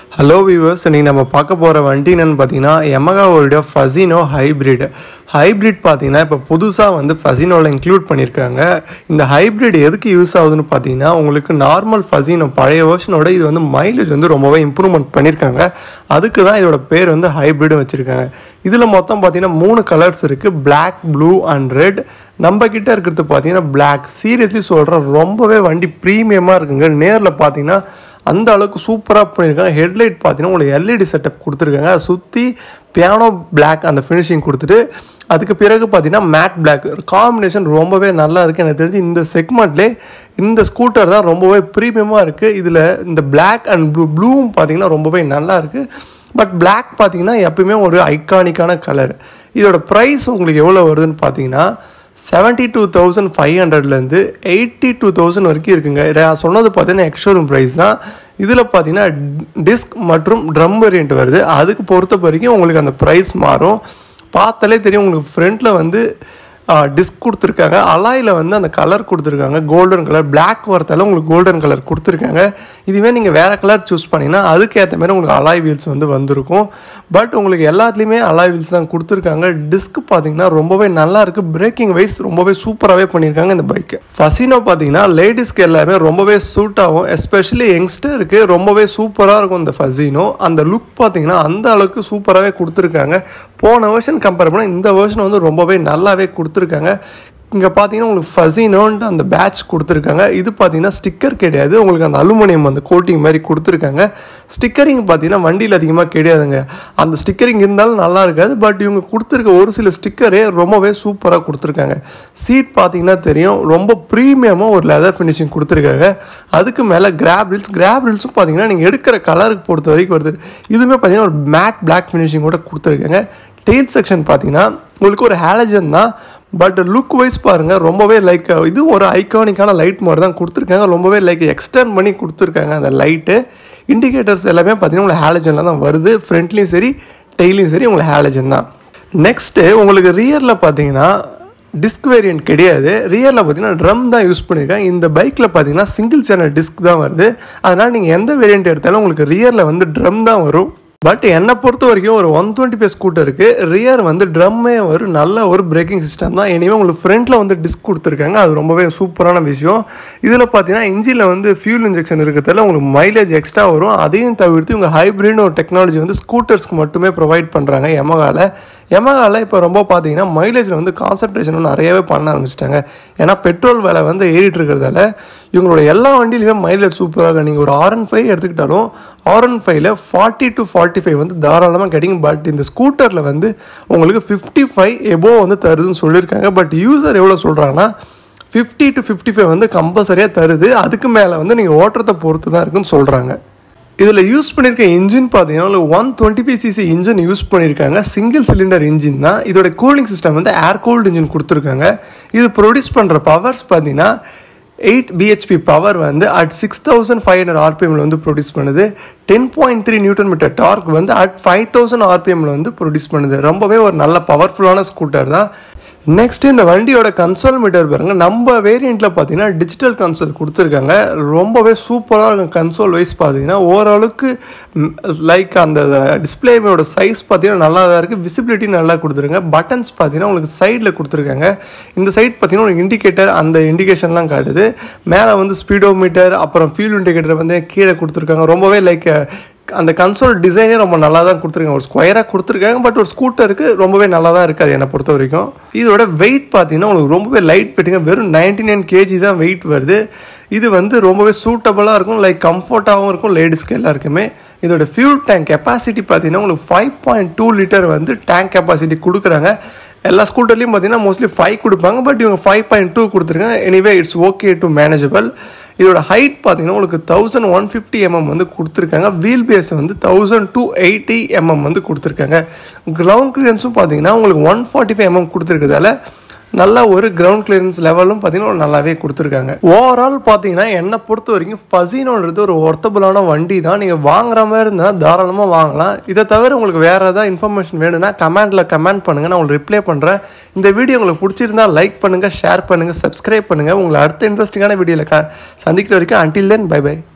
hello viewers இன்னைக்கு நம்ம பார்க்க போகிற வண்டி என்னன்னு பார்த்தீங்கன்னா எமகாவோட ஃபசினோ ஹைப்ரிட் ஹைப்ரிட் பார்த்தீங்கன்னா இப்போ புதுசாக வந்து ஃபசினோவில் இன்க்ளூட் பண்ணியிருக்காங்க இந்த ஹைப்ரிட் எதுக்கு யூஸ் ஆகுதுன்னு பார்த்தீங்கன்னா உங்களுக்கு நார்மல் ஃபசினோ பழைய வெர்ஷனோட இது வந்து மைலேஜ் வந்து ரொம்பவே இம்ப்ரூவ்மெண்ட் பண்ணியிருக்காங்க அதுக்கு தான் இதோட பேர் வந்து ஹைப்ரிட்னு வச்சுருக்காங்க இதில் மொத்தம் பார்த்தீங்கன்னா மூணு கலர்ஸ் இருக்குது Black ப்ளூ அண்ட் ரெட் நம்ம கிட்ட இருக்கிறது பார்த்தீங்கன்னா Black சீரியஸ்லி சொல்கிறேன் ரொம்பவே வண்டி ப்ரீமியமாக இருக்குங்க நேரில் பார்த்தீங்கன்னா அந்த அளவுக்கு சூப்பராக பண்ணியிருக்காங்க ஹெட்லைட் பார்த்தீங்கன்னா உங்களுக்கு எல்இடி செட்டப் கொடுத்துருக்காங்க அதை சுற்றி பியானோ Black அந்த ஃபினிஷிங் கொடுத்துட்டு அதுக்கு பிறகு பார்த்தீங்கன்னா மேட் Black காம்பினேஷன் ரொம்பவே நல்லா இருக்குது எனக்கு தெரிஞ்சு இந்த செக்மெண்ட்லே இந்த ஸ்கூட்டர் தான் ரொம்பவே ப்ரீமியமாக இருக்குது இதில் இந்த Black அண்ட் ப்ளூ ப்ளூவும் பார்த்தீங்கன்னா ரொம்பவே நல்லா இருக்குது பட் Black பார்த்தீங்கன்னா எப்பயுமே ஒரு ஐகானிக்கான கலர் இதோட ப்ரைஸ் உங்களுக்கு எவ்வளோ வருதுன்னு பார்த்தீங்கன்னா செவன்ட்டி டூ தௌசண்ட் ஃபைவ் ஹண்ட்ரட்லேருந்து எயிட்டி டூ தௌசண்ட் வரைக்கும் இருக்குங்க இதை நான் சொன்னது பார்த்தீங்கன்னா எக்ஷோரூம் ப்ரைஸ் தான் இதில் பார்த்தீங்கன்னா டிஸ்க் மற்றும் ட்ரம் வேரியண்ட் வருது அதுக்கு பொறுத்த வரைக்கும் உங்களுக்கு அந்த ப்ரைஸ் மாறும் பார்த்தாலே தெரியும் உங்களுக்கு ஃப்ரண்ட்டில் வந்து டிஸ்க் கொடுத்துருக்காங்க அலாயில் வந்து அந்த கலர் கொடுத்துருக்காங்க கோல்டன் கலர் Black வரத்தால உங்களுக்கு கோல்டன் கலர் கொடுத்துருக்காங்க இதுவே நீங்கள் வேறு கலர் சூஸ் பண்ணிங்கன்னா அதுக்கேற்ற மாதிரி உங்களுக்கு அலாய் வீல்ஸ் வந்து வந்திருக்கும் பட் உங்களுக்கு எல்லாத்துலேயுமே அலாய் வீல்ஸ் தான் கொடுத்துருக்காங்க டிஸ்க் பார்த்தீங்கன்னா ரொம்பவே நல்லா இருக்குது பிரேக்கிங் வைஸ் ரொம்பவே சூப்பராகவே பண்ணியிருக்காங்க இந்த பைக்கு ஃபசினோ பார்த்தீங்கன்னா லேடிஸ்க்கு எல்லாமே ரொம்பவே சூட் ஆகும் எஸ்பெஷலி யங்ஸ்டருக்கு ரொம்பவே சூப்பராக இருக்கும் இந்த ஃபசினோ அந்த லுக் பார்த்தீங்கன்னா அந்த அளவுக்கு சூப்பராகவே கொடுத்துருக்காங்க போன வெர்ஷன் கம்பேர் பண்ணால் இந்த வெர்ஷன் வந்து ரொம்பவே நல்லாவே கொடுத்துருக்காங்க இங்கே பார்த்தீங்கன்னா உங்களுக்கு ஃபசினோன்ட்டு அந்த பேட்ச் கொடுத்துருக்காங்க இது பார்த்தீங்கன்னா ஸ்டிக்கர் கிடையாது உங்களுக்கு அந்த அலுமினியம் அந்த கோட்டிங் மாதிரி கொடுத்துருக்காங்க ஸ்டிக்கரிங் பார்த்தீங்கன்னா வண்டியில் அதிகமாக கிடையாதுங்க அந்த ஸ்டிக்கரிங் இருந்தாலும் நல்லா இருக்காது பட் இவங்க கொடுத்துருக்க ஒரு சில ஸ்டிக்கரே ரொம்பவே சூப்பராக கொடுத்துருக்காங்க சீட் பார்த்தீங்கன்னா தெரியும் ரொம்ப ப்ரீமியமாக ஒரு லெதர் ஃபினிஷிங் கொடுத்துருக்காங்க அதுக்கு மேலே கிராப் ரீல்ஸ் கிராப் ரீல்ஸும் பார்த்தீங்கன்னா நீங்கள் எடுக்கிற கலருக்கு பொறுத்த வரைக்கும் வருது இதுவுமே பார்த்தீங்கன்னா ஒரு மேட் பிளாக் ஃபினிஷிங் கூட கொடுத்துருக்காங்க டெயில் செக்ஷன் பார்த்தீங்கன்னா உங்களுக்கு ஒரு ஹேலஜன் தான் பட் லுக் வைஸ் பாருங்கள் ரொம்பவே லைக் இதுவும் ஒரு ஐகானிக்கான லைட் மாதிரி தான் கொடுத்துருக்காங்க ரொம்பவே லைக் எக்ஸ்டெண்ட் பண்ணி கொடுத்துருக்காங்க அந்த லைட்டு இண்டிகேட்டர்ஸ் எல்லாமே பார்த்தீங்கன்னா உங்களுக்கு ஹேலஜனில் தான் வருது ஃப்ரண்ட்லேயும் சரி டெய்லையும் சரி உங்களுக்கு ஹேலஜன் தான் நெக்ஸ்ட்டு உங்களுக்கு ரியரில் பார்த்தீங்கன்னா டிஸ்க் வேரியன்ட் கிடையாது ரியரில் பார்த்தீங்கன்னா ட்ரம் தான் யூஸ் பண்ணியிருக்காங்க இந்த பைக்கில் பார்த்தீங்கன்னா சிங்கிள் சேனல் டிஸ்க் தான் வருது அதனால் நீங்கள் எந்த வேரியன்ட் எடுத்தாலும் உங்களுக்கு ரியரில் வந்து ட்ரம் தான் வரும் பட் என்னை பொறுத்த வரைக்கும் ஒரு ஒன் டுவெண்ட்டி பே ஸ்கூட்டருக்கு ரியர் வந்து ட்ரம்மே ஒரு நல்ல ஒரு பிரேக்கிங் சிஸ்டம் தான் எனிவே உங்களுக்கு ஃப்ரண்ட்டில் வந்து டிஸ்க் கொடுத்துருக்காங்க அது ரொம்பவே சூப்பரான விஷயம் இதில் பார்த்தீங்கன்னா இன்ஜினில் வந்து ஃபியூல் இன்ஜெக்ஷன் இருக்கிறதால உங்களுக்கு மைலேஜ் எக்ஸ்ட்ரா வரும் அதையும் தவிர்த்து இவங்க ஹைப்ரிட்னு ஒரு டெக்னாலஜி வந்து ஸ்கூட்டர்ஸ்க்கு மட்டுமே ப்ரொவைட் பண்ணுறாங்க எமகாவில் எமகாவில் இப்போ ரொம்ப பார்த்தீங்கன்னா மைலேஜில் வந்து கான்சன்ட்ரேஷன் நிறையவே பண்ண ஆரம்பிச்சிட்டாங்க ஏன்னா பெட்ரோல் விலை வந்து ஏறிட்டு இருக்கிறதால இவங்களோட எல்லா வண்டியிலுமே மைலேஜ் சூப்பராக நீங்கள் ஒரு ஆர் ஒன் ஃபைவ் எடுத்துக்கிட்டாலும் ஆர் ஒன் ஃபைவ்ல ஃபார்ட்டி டு ஃபார்ட்டி ஃபைவ் வந்து தாராளமாக கிடைக்கும் பட் இந்த ஸ்கூட்டரில் வந்து உங்களுக்கு ஃபிஃப்டி ஃபைவ் எபோ வந்து தருதுன்னு சொல்லியிருக்காங்க பட் யூசர் எவ்வளோ சொல்கிறாங்கன்னா ஃபிஃப்டி டு ஃபிஃப்டி ஃபைவ் வந்து கம்பல்சரியாக தருது அதுக்கு மேலே வந்து நீங்கள் ஓட்டுறதை பொறுத்து தான் இருக்குன்னு சொல்கிறாங்க இதில் யூஸ் பண்ணியிருக்க இன்ஜின் பார்த்தீங்கன்னா one twenty five CC engine use பண்ணியிருக்காங்க சிங்கிள் சிலிண்டர் இன்ஜின் தான் இதோட கூலிங் சிஸ்டம் வந்து ஏர் கூல்டு இன்ஜின் கொடுத்துருக்காங்க இது ப்ரொடியூஸ் பண்ணுற பவர்ஸ் பார்த்தீங்கன்னா எயிட் பிஹெச்பி பவர் வந்து at six thousand five hundred ஆர்பிஎம்ல வந்து ப்ரொடியூஸ் பண்ணுது ten point three newton meter torque வந்து அட் ஃபைவ் தௌசண்ட் ஆர்பிஎம்ல வந்து ப்ரொடியூஸ் பண்ணுது ரொம்பவே ஒரு நல்ல பவர்ஃபுல்லான ஸ்கூட்டர் தான் நெக்ஸ்ட் இந்த வண்டியோட கன்சோல் மீட்டர் பாருங்க நம்ம வேரியண்ட்டில் பார்த்தீங்கன்னா டிஜிட்டல் கன்சோல் கொடுத்துருக்காங்க ரொம்பவே சூப்பராக இருக்கும் கன்சோல் வைஸ் பார்த்தீங்கன்னா ஓரளவுக்கு லைக் அந்த டிஸ்பிளேயோட சைஸ் பார்த்தீங்கன்னா நல்லா தான் இருக்குது விசிபிலிட்டி நல்லா கொடுத்துருங்க பட்டன்ஸ் பார்த்தீங்கன்னா உங்களுக்கு சைடில் கொடுத்துருக்காங்க இந்த சைட் பார்த்தீங்கன்னா உங்களுக்கு இண்டிகேட்டர் அந்த இண்டிகேஷன்லாம் காட்டுது மேலே வந்து ஸ்பீடோ மீட்டர் அப்புறம் ஃபியூல் இண்டிகேட்டர் வந்து கீழே கொடுத்துருக்காங்க ரொம்பவே லைக் அந்த கன்சோல் டிசைனே ரொம்ப நல்லா தான் கொடுத்துருக்காங்க ஒரு ஸ்கொயராக கொடுத்துருக்காங்க பட் ஒரு ஸ்கூட்டருக்கு ரொம்பவே நல்லா தான் இருக்குது அது என்னை பொறுத்த வரைக்கும் இதோட வெயிட் பார்த்தீங்கன்னா உங்களுக்கு ரொம்பவே லைட் வெயிட்டுங்க வெறும் நைன்டி நைன் கேஜி தான் வெயிட் வருது இது வந்து ரொம்பவே சூட்டபுளாக இருக்கும் லைக் கம்ஃபர்ட்டாகவும் இருக்கும் லேடிஸ்க்கு எல்லாருக்குமே இதோட ஃபியூல் டேங்க் கெப்பாசிட்டி பார்த்தீங்கன்னா உங்களுக்கு ஃபைவ் பாயிண்ட் டூ லிட்டர் வந்து டேங்க் கெப்பாசிட்டி கொடுக்குறாங்க எல்லா ஸ்கூட்டர்லையும் பார்த்தீங்கன்னா மோஸ்ட்லி ஃபைவ் கொடுப்பாங்க பட் இவங்க ஃபைவ் பாயிண்ட் டூ கொடுத்துருக்காங்க anyway it's okay to manageable இதோட ஹைட் பார்த்தீங்கன்னா உங்களுக்கு தௌசண்ட் ஒன் ஃபிஃப்டி எம்எம் வந்து கொடுத்துருக்காங்க வீல் பேஸ் வந்து தௌசண்ட் டூ எயிட்டி எம்எம் வந்து கொடுத்துருக்காங்க கிரவுண்ட் கிளியரன்ஸும் பார்த்தீங்கன்னா உங்களுக்கு ஒன் ஃபார்ட்டி ஃபைவ் எம்எம் கொடுத்துருக்கதால நல்ல ஒரு கிரவுண்ட் கிளியரன்ஸ் லெவலும் பார்த்தீங்கன்னா நல்லாவே கொடுத்துருக்காங்க ஓவரால் பார்த்தீங்கன்னா என்னை பொறுத்த வரைக்கும் ஃபசினோன்றது ஒரு ஒர்த்தபுளான வண்டி தான் நீங்கள் வாங்குற மாதிரி இருந்தால் தாராளமாக வாங்கலாம் இதை தவிர உங்களுக்கு வேறு ஏதாவது இன்ஃபர்மேஷன் வேணும்னா கமெண்ட்டில் கமெண்ட் பண்ணுங்கள் நான் உங்களுக்கு ரிப்ளை பண்ணுறேன் இந்த வீடியோ உங்களுக்கு பிடிச்சிருந்தா லைக் பண்ணுங்கள் ஷேர் பண்ணுங்கள் சப்ஸ்கிரைப் பண்ணுங்கள் உங்களை அடுத்த இன்ட்ரெஸ்டிங்கான வீடியோவில் க சந்திக்கிற வரைக்கும் அன்டில் தென் பை பை